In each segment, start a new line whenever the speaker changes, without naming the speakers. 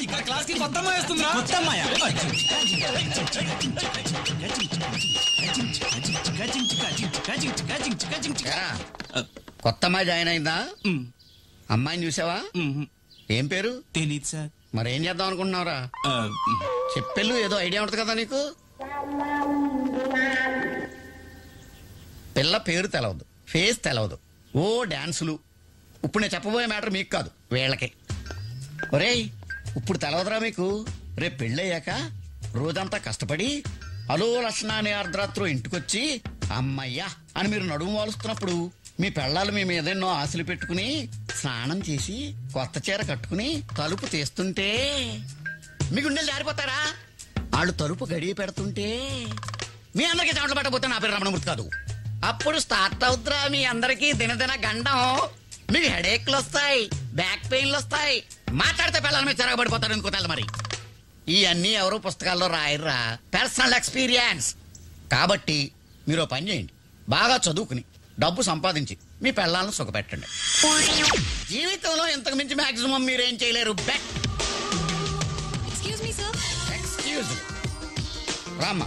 ఇక్కడ క్లాస్ కి కొత్త అమ్మాయి వస్తుందిరా
కొత్త అమ్మాయా?
ఏరా, కొత్త అమ్మాయి జాయిన్ అయిందా అమ్మాయిని చూసావా ఏం పేరు
తెలీదు సార్
మరి ఏం చేద్దాం అనుకుంటున్నావురా చెప్పెళ్ళు ఏదో ఐడియా ఉంటుంది కదా నీకు పిల్ల పేరు తెలవదు ఫేస్ తెలవదు ఓ డాన్సులు ఇప్పుడు నేను చెప్పబోయే మ్యాటర్ మీకు కాదు వీళ్ళకి ఒరేయ్ ఇప్పుడు తెలవదురా మీకు రేపు పెళ్ళయ్యాక రోజంతా కష్టపడి అలో లక్షణ అనే అర్ధరాత్రు ఇంటికొచ్చి అమ్మయ్యా అని మీరు నడుము వాలుస్తున్నప్పుడు మీ పెళ్ళాలు మీ మీద ఎన్నో ఆశలు పెట్టుకుని స్నానం చేసి కొత్త చీర కట్టుకుని తలుపు తీస్తుంటే మీ గుండెలు జారిపోతారా వాళ్ళు తలుపు గడియ పెడుతుంటే మీ అందరికీ చెమటలు పట్టబోతే నా పేరు రమణమూర్తి కాదు అప్పుడు స్టార్ట్ అవుతురా మీ అందరికీ దినదిన గండం మీకు హెడేక్లు వస్తాయి బ్యాక్ పెయిన్లు వస్తాయి మాట్లాడితే పిల్లల మీద చెరగబడిపోతారు ఎందుకో తెల్ల మరి ఇవన్నీ ఎవరు పుస్తకాల్లో రాయర్రా పర్సనల్ ఎక్స్పీరియన్స్ కాబట్టి మీరు ఓ పని చేయండి బాగా చదువుకుని డబ్బు సంపాదించి మీ పిల్లలను సుఖపెట్టండి జీవితంలో ఇంతకు మించి మాక్సిమం మీరేం చేయలేరు బెట్
ఎక్స్క్యూజ్ మీ సార్
ఎక్స్క్యూజ్ రామ్మా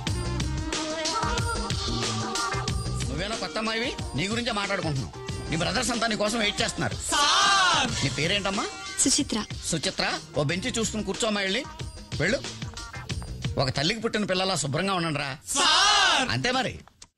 నువ్వేనా కొత్త అమ్మాయివి నీ గురించే మాట్లాడుకుంటున్నావు నీ బ్రదర్స్ అంతా నీ కోసం వెయిట్ చేస్తున్నారు నీ పేరేంటమ్మా
సుచిత్ర
సుచిత్ర ఓ బెంచి చూసుకుని కూర్చోమ్మా వెళ్ళి వెళ్ళు ఒక తల్లికి పుట్టిన పిల్లలా శుభ్రంగా ఉండండి రా అంతే మరి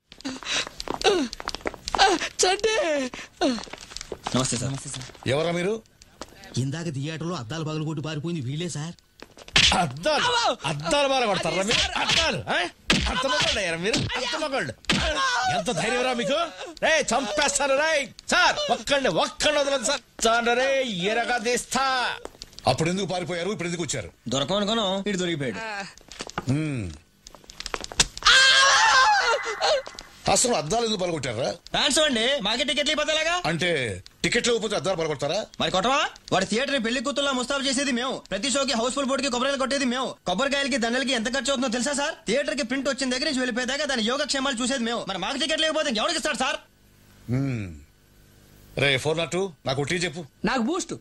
నమస్తే సార్
ఎవరా మీరు
ఇందాక థియేటర్లో అద్దాలు పగలు కొట్టి పారిపోయింది వీళ్ళే సార్
అద్దాలు అద్దాలు బాగా కొడతారా మీరు అద్దాలు ఆ? అంత మగాళ్ళయ్యారా మీరు అంత మగాళ్ళు ఎంత ధైర్యంరా మీకు రే చంపేస్తాను రే సార్ ఒక్కండి ఒక్కండి వదలండి సార్ చాలు రే ఎరగా తీస్తా
అప్పుడు ఎందుకు పారిపోయారు ఇప్పుడు ఎందుకు వచ్చారు
దొరకం అనుకోను ఇటు దొరికిపోయాడు
అసలు అద్దాలు ఎందుకు పలగొట్టారా
డాన్స్ అండి మాకే టికెట్లు ఇవ్వలేగా
అంటే టికెట్లు ఇవ్వకపోతే అద్దాలు పలగొడతారా
మరి కొట్టవా వాడి థియేటర్ పెళ్లి కూతుర్లా ముస్తాబు చేసేది మేము ప్రతి షోకి హౌస్ఫుల్ బోర్డు కి కొబ్బరికాయలు కొట్టేది మేము కొబ్బరికాయలకి దండలకి ఎంత ఖర్చు అవుతుందో తెలుసా సార్ థియేటర్ కి ప్రింట్ వచ్చిన దగ్గర నుంచి వెళ్ళిపోయేదాకా దాని యోగక్షేమాలు చూసేది మేము మరి మాకు టికెట్ లేకపోతే ఎవరికి ఇస్తారు సార్
రే ఫోర్ నాట్ టూ నాకు టీ చెప్పు
నాకు బూస్ట్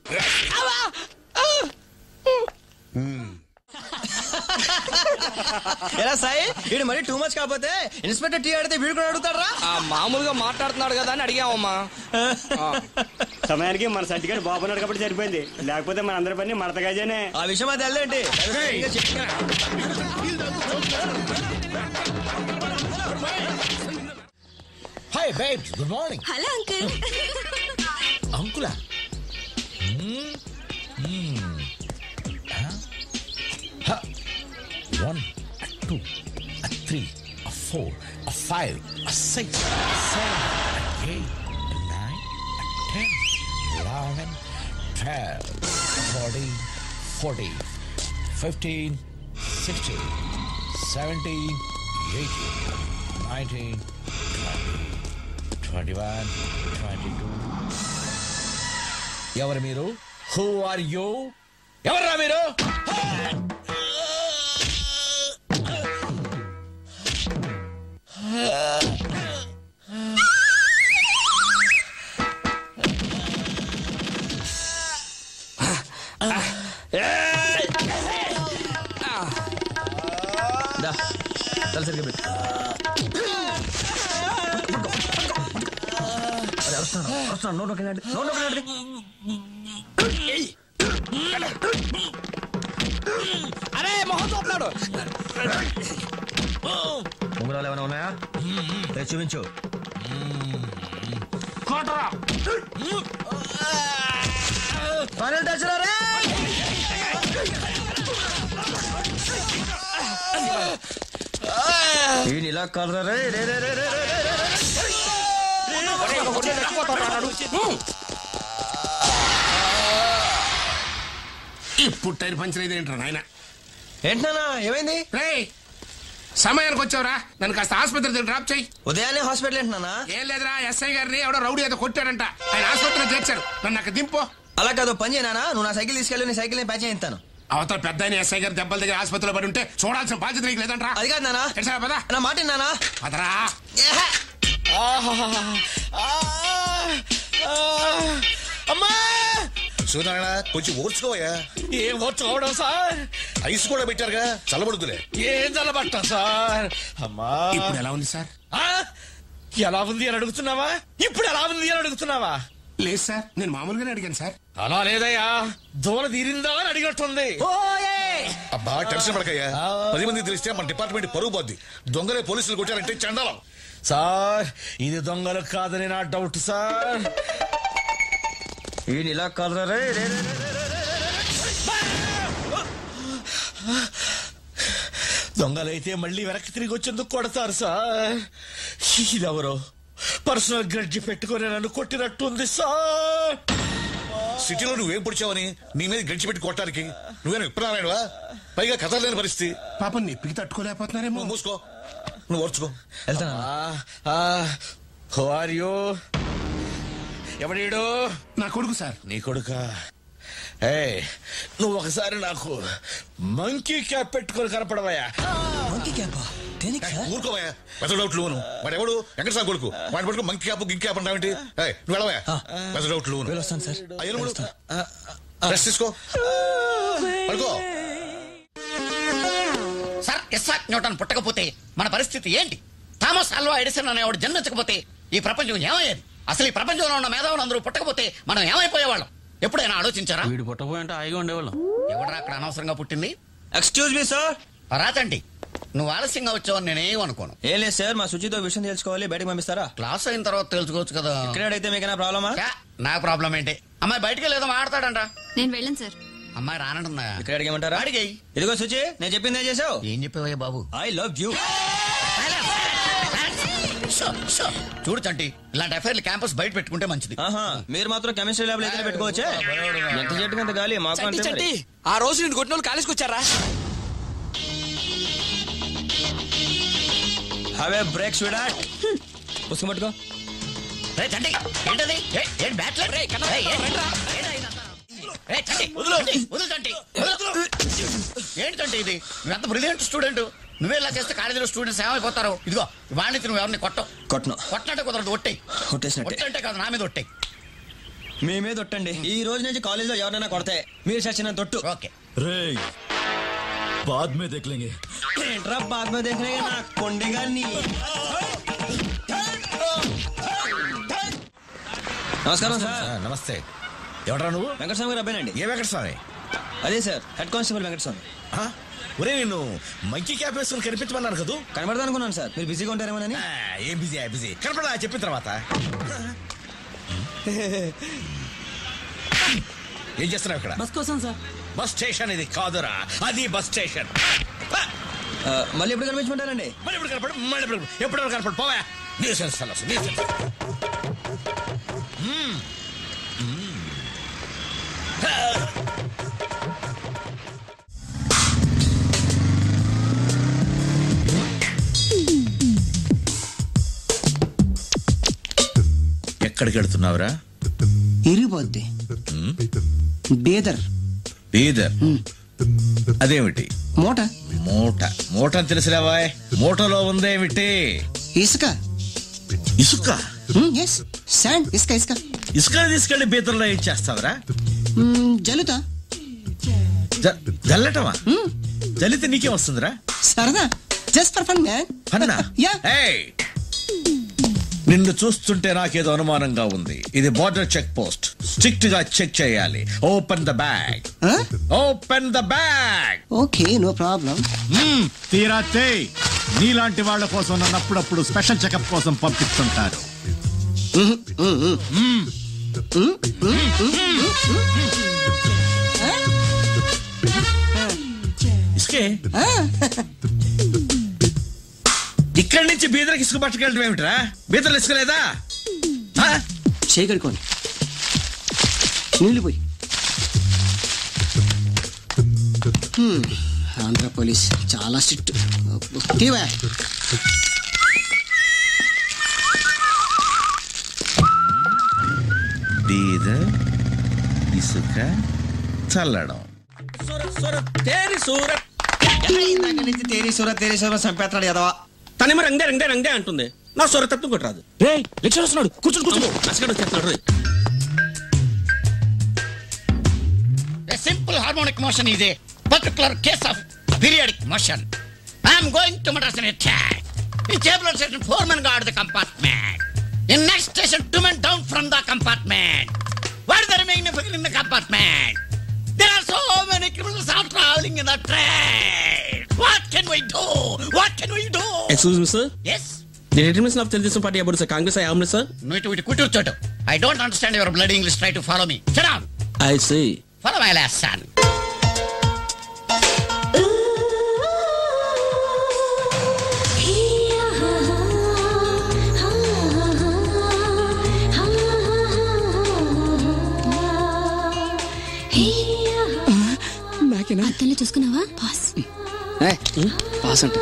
ఎలా సాయి వీడు మరి టూ మచ్ కాకపోతే ఇన్స్పెక్టర్ టీ ఆడితే వీడు కూడా అడుగుతారా
మామూలుగా మాట్లాడుతున్నాడు కదా అని అడిగామమ్మా
సమయానికి మన సర్టిఫికేట్ బాబున్నాడు కాబట్టి సరిపోయింది లేకపోతే మన అందరి పని మడత గజనే
ఆ విషయం అది వెళ్ళండి
hi babe good morning
hello uncle
అంకులా one two three four five six seven eight nine ten eleven twelve thirteen fourteen fifteen sixteen seventeen eighteen nineteen twenty one twenty two ఎవరు మీరు హూ ఆర్ యూ ఎవర్రా మీరు
దా, తల సరిగ్గా పెట్టు. అరే, వస్తున్నాడు, వస్తున్నాడు. నోట్ నొక్కి నడు. నోట్ నొక్కి నడు.
అరే మొహం చూస్తున్నాడు
ఉంగరాలు ఏమైనా ఉన్నాయా ఏ, చూపించు ఫైనల్ టచ్ రా రే. ఈయన ఇలా కలరా రే రే రే రే రే రే రే రే.
ఇప్పుడు టైర్ పంచర్ అయితే ఏంట్రా నాయన
ఏంటన్నా ఏమైంది
రేయ్ సమయానికి వచ్చావురా నన్ను కాస్త ఆసుపత్రి దగ్గర డ్రాప్ చేయి
ఉదయాన్నే హాస్పిటల్ ఏంటన్నా
ఏం లేదురా ఎస్ఐ గారిని ఎవడో రౌడీ ఏదో కొట్టాడంట ఆయన ఆసుపత్రిలో చేర్చారు నన్ను అక్కడ దింపో
అలా కాదు పని చేయనా నువ్వు నా సైకిల్ తీసుకెళ్ళి నీ సైకిల్ ప్యాచ్ చేయిస్తాను
అవతల పెద్ద ఆయన ఎస్ఐ గారి దెబ్బల దగ్గర ఆసుపత్రిలో పడి ఉంటే చూడాల్సిన బాధ్యత నీకు లేదంట్రా
అది కాదు నానా
ఎట్లా పదా
నా మాట నానా
పదరా
అమ్మా
సూర్యనారాయణ కొంచెం ఓర్చుకోవయ్యా
ఏం వచ్చుకోవడం సార్
ఐస్ కూడా పెట్టారుగా చల్లబడుద్దులే
ఏం చల్లబట్టం సార్ అమ్మా
ఇప్పుడు ఎలా ఉంది సార్
ఆ? ఎలా ఉంది అని అడుగుతున్నావా ఇప్పుడు ఎలా ఉంది అని అడుగుతున్నావా
లేదు సార్ నేను మామూలుగానే అడిగాను సార్
అలా లేదయ్యా దూల తీరిందా అని అడిగినట్టుంది
అబ్బా టెన్షన్ పడకయ్యా పది మంది తెలిస్తే మన డిపార్ట్మెంట్ పరుగు పోద్ది దొంగలే పోలీసులు కొట్టారంటే చండాలం
సార్ ఇది దొంగలు కాదని నా డౌట్ సార్
ఈయన ఇలా కాదురా రే రే, రే, రే, రే, రే.
దొంగలైతే మళ్ళీ వెనక్కి తిరిగి వచ్చేందుకు కొడతారు సార్ ఇదెవరో పర్సనల్ గ్రడ్జి పెట్టుకొని నన్ను కొట్టినట్టుంది సార్
సిటీలో నువ్వేం పొడిచావని నీ మీద గడిచిపెట్టి కొట్టడానికి నువ్వేనా విప్రనారాయణవా పైగా కథ లేని పరిస్థితి
పాపం నొప్పికి తట్టుకోలేకపోతున్నారేమో
నువ్వు మూసుకో నువ్వు ఓర్చుకో
వెళ్తాను
హో ఆర్ యూ ఎవడీడు
నా కొడుకు సార్
నీ కొడుక ఏ నువ్వు ఒకసారి నాకు మంకీ క్యాప్ పెట్టుకొని కనపడవయ్యా
మంకీ క్యాంపా దేనికి సార్
ఊరుకోవయ్యా పెద్ద డౌట్లు నువ్వు వాడు ఎవడు వెంకట సాగు కొడుకు వాడి పడుకు మంకి క్యాప్ గింకి క్యాప్ అంటావేంటి ఏయ్, నువ్వు వెళ్ళవయ్యా పెద్ద డౌట్లు నువ్వు
వెళ్ళొస్తాను సార్
అయ్యను రెస్ట్ తీసుకో పడుకో
సార్ ఇస్సాక్ న్యూటన్ పుట్టకపోతే మన పరిస్థితి ఏంటి థామస్ అల్వా ఎడిసన్ అనేవాడు జన్మించకపోతే ఈ ప్రపంచం ఏమయ్యేది అసలు ఈ ప్రపంచంలో ఉన్న మేధావులు అందరూ పుట్టకపోతే మనం ఏమైపోయేవాళ్ళం ఎప్పుడైనా ఆలోచించారా
వీడు పుట్టపోయి అంటే హాయిగా ఉండేవాళ్ళం
ఎవడరా అక్కడ అనవసరంగా పుట్టింది
ఎక్స్క్యూజ్ మీ సార్
రాచండి నువ్వు ఆలస్యంగా వచ్చావని నేనేం అనుకోను
ఏం లేదు సార్ మా శుచితో విషయం తెలుసుకోవాలి బయటకు పంపిస్తారా
క్లాస్ అయిన తర్వాత తెలుసుకోవచ్చు కదా
ఇక్కడ అయితే మీకైనా ప్రాబ్లమా
ఛా, నా ప్రాబ్లం ఏంటి అమ్మాయి బయటికి లేదో మాట్లాడతాడంట
నేను వెళ్ళను సార్
అమ్మాయి రానంటుందా
ఇక్కడ అడిగేమంటారా
అడిగేయ్.
ఇదిగో శుచి నేను చెప్పింది ఏం చేసావు
ఏం చెప్పేవయ్యా బాబు
I love you
show, show. చూడు చంటి ఇలాంటి అఫైర్లు క్యాంపస్ బయట పెట్టుకుంటే మంచిది
ఆహా మీరు మాత్రం కెమిస్ట్రీ ల్యాబ్ అయితే పెట్టుకోవచ్చే ఎంత చెట్టుకు అంత గాలి మాకు అంతే మరి.
ఆ రోజు నేను కొట్టిన వాళ్ళు కాలేజ్కి వచ్చారా
హవే బ్రేక్ స్వీడాట్ పుస్తకం పట్టుకో
రే చంటి ఏంటది ఏ, ఏం బ్యాట్లే
రేయ్, కన్నా,
ఏయ్, ఏ,
రండ్రా.
ఏంటా ఇదంతా? రేయ్, చంటి, వదులు వదులు చంటి వదులు. ఏంటి చంటి ఇది నువ్వెంత బ్రిలియంట్ స్టూడెంట్ నువ్వే ఇలా చేస్తే కాలేజీలో స్టూడెంట్స్ ఏమైపోతారు ఇదిగో వాడిని నువ్వు ఎవరిని కొట్టవు
కొట్టను
కొట్టినట్టే కుదరదు ఒట్టేయి
కొట్టేసినట్టే
ఒట్టంటే కాదు నా మీద ఒట్టేయి
మీ మీద ఒట్టండి ఈ రోజు నుంచి కాలేజ్ లో ఎవరైనా కొడితే మీరు చచ్చిన తొట్టు
ఓకే
बाद में देख लेंगे
ఏంట్రా బాద్ మీద దేఖనే నా కొండగా నీ నమస్కారం సార్
నమస్తే ఎవడరా నువ్వు
వెంకటస్వామి గారు అబ్బాయినండి
ఏ వెంకట స్వామి
అదే సార్ హెడ్ కానిస్టేబుల్ వెంకటస్వామి
ఆ? ఒరే నిన్ను మంకీ క్యాప్ వేసుకుని కనిపించమన్నాను కదూ
కనబడదా అనుకున్నాను సార్ మీరు బిజీగా ఉంటారేమోనని
ఆ, ఏం బిజీ ఆ బిజీ కనపడా చెప్పిన తర్వాత ఏం చేస్తున్నావు ఇక్కడ
బస్ కోసం సార్
బస్ స్టేషన్ ఇది కాదురా అది బస్ స్టేషన్ ఆ,
ఆ, మళ్ళీ ఎప్పుడు కనిపించమంటారండి
మళ్ళీ ఎప్పుడు కనపడు మళ్ళీ ఎప్పుడు ఎప్పుడు కనపడు పోవా న్యూసెన్స్ ఫెలోస్ న్యూసెన్స్ ఎక్కడికి వెళ్తున్నావురా
ఇరిగిపోద్ది బేదర్
బీదర్ అదేమిటి
మూట
మూట మూట అని తెలిసిరావా మూటలో ఉందేమిటి
ఇసుక
ఇసుక
ఎస్ శాండ్ ఇసుక ఇసుక
ఇసుక తీసుకెళ్లి బీదర్లో ఏం చేస్తావురా
మ్మ్, జల్లుతా
జ- జల్లటమా జల్లితే నీకేం వస్తుందిరా
సరదా జస్ట్ ఫర్ ఫన్ మ్యాన్
అన్నా
యా
ఏయ్! నిన్ను చూస్తుంటే నాకేదో అనుమానంగా ఉంది ఇది బార్డర్ చెక్ పోస్ట్ స్ట్రిక్ట్ గా చెక్ చేయాలి open the bag open the bag
okay no problem
తీరాతే నీలాంటి వాళ్ళ కోసం నన్ను అప్పుడప్పుడు స్పెషల్ చెకప్ కోసం పంపిస్తుంటారు
ఇసుకే ఇక్కడి నుంచి బీదర్కి ఇసుక పట్టుకెళ్ళడం ఏమిట్రా బీదర్లు ఇసుకలేదా ఆ?
చేయగడుకోండి నీళ్ళు పోయి హ్మ్, ఆంధ్ర పోలీస్ చాలా స్ట్రిక్ట్ తీవా
బీదర్ ఇసుక చల్లడం
సూరత్ సూరత్ తేరి సూరత్
ఇందాక నుంచి తేరీ సూరత్ తేరీ సూరత్ చంపేస్తాడు ఎదవా
తనేమో రంగే రంగే రంగే అంటుంది నా సొరతత్వం కొట్టరాదు రే లెక్చర్ వస్తున్నాడు కూర్చొని కూర్చొని అసలు వచ్చేస్తున్నాడు రేయ్.
simple harmonic motion is a particular case of periodic motion. I am going to Madras in a track. In Chamberlain station, four men guard the compartment. In next station, two men down from the compartment. What is the remaining people in the compartment? There are so many criminals all traveling in the train. What can we do? What can we do?
Excuse me sir
Yes?
The retirements of Telugu Desam party about sir Congress I omelette sir
నువ్వు ఇటు ఇటు కుట్టూరు చోటు I don't understand your blood English try to follow me చడా
I say
follow my last son
అద్దంలో చూసుకున్నావా pass
pass అంట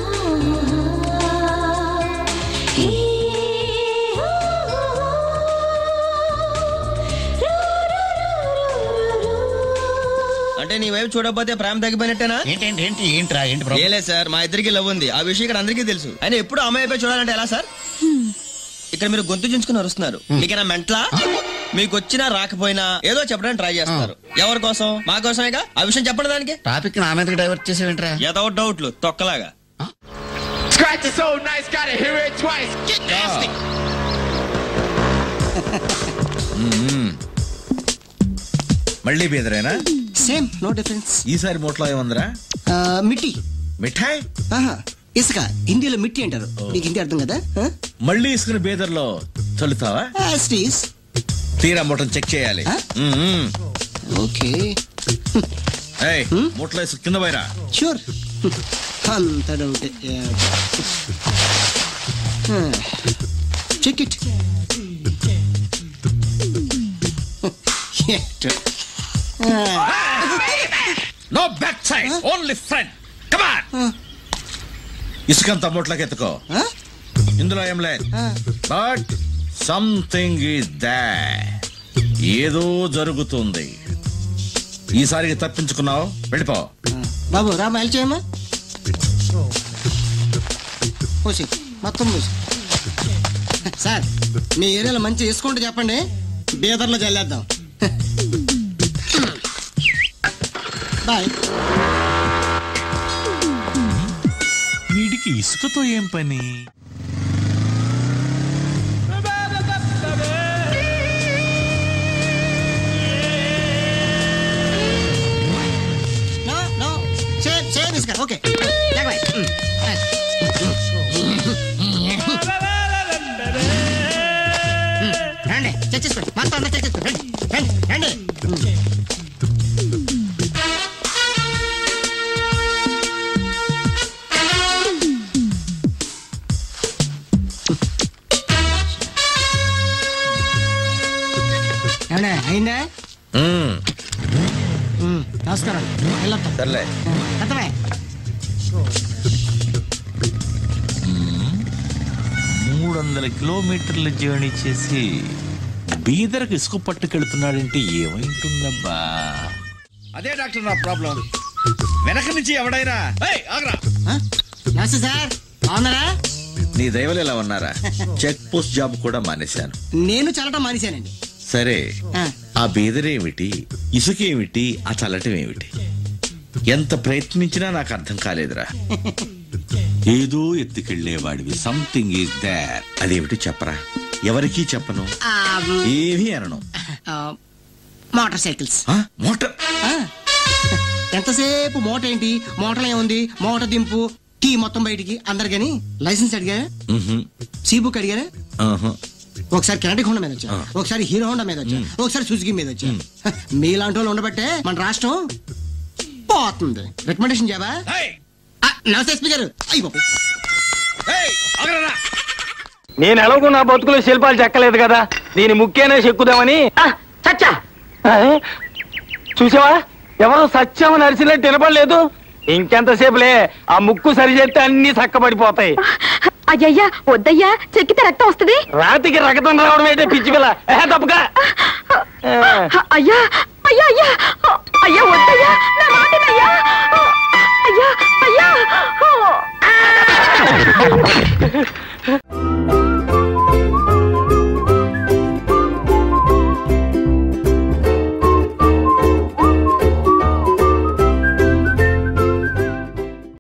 అంటే నీ వైపు చూడకపోతే ప్రేమ తగ్గిపోయినట్టేనా
ఏంటేంటి ఏంటి ఏంట్రా ఏంటి
ఏ
ప్రాబ్లం
లేదు సార్ మా ఇద్దరికి లవ్ ఉంది ఆ విషయం ఇక్కడ అందరికీ తెలుసు అయినా ఎప్పుడు అమ్మాయి వైపే చూడాలంటే ఎలా సార్ ఇక్కడ మీరు గొంతు చించుకుని వస్తున్నారు మీకైనా మెంట్లా మీకు వచ్చినా రాకపోయినా ఏదో చెప్పడానికి ట్రై చేస్తారు ఎవరి కోసం మా కోసమేగా ఆ విషయం చెప్పండి దానికి
టాపిక్ నా మీదకి డైవర్ట్ చేసేవేంట్రా
ఏదో డౌట్లు తొక్కలాగా
Scratch is so nice, gotta hear it twice.
Get nasty.
మళ్ళీ బీదరేనా
సేమ్ నో డిఫరెన్స్
ఈసారి మూట్లో ఏముందిరా
మిట్టి
మిఠాయి
ఆహా, ఇసుక హిందీలో మిట్టి అంటారు నీకు హిందీ అర్థం కదా
మళ్ళీ ఇసుకుని బీదర్లో చల్లుతావా
స్టీస్
తీరా మూటను చెక్ చేయాలి
ఆ?
మ్మ్.
ఓకే
ఏయ్, మూటలో ఇసుక కింద పోయిరా
షూర్ అంత doubt check it
no back side only front come on ఇసుకంతా మూటలోకి ఎత్తుకో ఇందులో ఏం లేదు బట్ సంథింగ్ ఈజ్ దాట్ ఏదో జరుగుతుంది ఈసారికి తప్పించుకున్నావు వెళ్ళిపో
బాబు రా మైల్ చేయమ్మా పోసి మొత్తం పోసి సార్ మీ ఏరియాలో మంచి వేసుకుంటూ చెప్పండి బీదర్లో జల్లేద్దాం బాయ్
వీడికి ఇసుకతో ఏం పని
నో నో సేమ్ సేమ్ ఇసుక ఓకే రండి చర్చించుకోండి మొత్తం అంతా చర్చించుకోండి రండి రండి రండి ఏమండే అయిందా
మ్మ్.
ఉమ్, నమస్కారం వెళ్ళొద్దాం
సర్లే
అర్థమే
మూడు వందల కిలోమీటర్ల జర్నీ చేసి బీదర్కి ఇసుక పట్టుకెళ్తున్నాడంటే ఏమైంటుందబ్బా
అదే డాక్టర్ నా ప్రాబ్లం వెనక నుంచి ఎవడైనా ఏయ్, ఆగ్రా
నమస్తే సార్ బాగున్నారా
నీ దైవలు ఎలా ఉన్నారా చెక్ పోస్ట్ జాబ్ కూడా మానేశాను
నేను చల్లటం మానేశానండి
సరే
ఆ,
ఆ బీదరేమిటి ఇసుకేమిటి ఆ చల్లటం ఏమిటి ఎంత ప్రయత్నించినా నాకు అర్థం కాలేదురా
ఏదో ఎత్తుకెళ్లేవాడివి సంథింగ్ ఈజ్ దేర్
అదేమిటి చెప్పరా ఎవరికీ చెప్పను
ఆ,
ఏమీ అనను
ఆ, మోటార్ సైకిల్స్
ఆ, మోటార్
ఆ, ఎంతసేపు మోటార్ ఏంటి మోటార్ ఏముంది మోటార్ దింపు కీ మొత్తం బయటికి అందరు కానీ లైసెన్స్ అడిగారా
మ్హూ.
సీ బుక్ అడిగారా
ఆహా.
ఒకసారి కెనడిక్ హోండా మీద వచ్చా ఒకసారి హీరో హోండా మీద వచ్చా ఒకసారి సుజుకి మీద వచ్చా మీలాంటి వాళ్ళు ఉండబట్టే మన రాష్ట్రం పోతుంది రికమెండేషన్ చేయవా
ఏయ్,
ఆ, నమస్తే ఎస్పీ గారు అయ్యి బాబు
ఏయ్, ఆగరా.
నేను ఎలాగో నా బతుకులో శిల్పాలు చెక్కలేదు కదా దీని ముఖ్యనే చెక్కుదామని ఆ, చచ్చా ఆ, చూసావా ఎవరో సత్యమని అరిచినట్టు వినపడలేదు ఇంకెంతసేపులే ఆ ముక్కు సరి చేస్తే అన్ని చక్కబడిపోతాయి
అయ్యయ్యా వద్దయ్యా చెక్కితే రక్తం వస్తుంది
రాతికి రకతం రావడం అయితే పిచ్చి పిల్ల ఏ, తప్పుగా
అయ్యా అయ్యా అయ్యా అయ్యా వద్దయ్యా నా మాటనయ్యా అయ్యా అయ్యా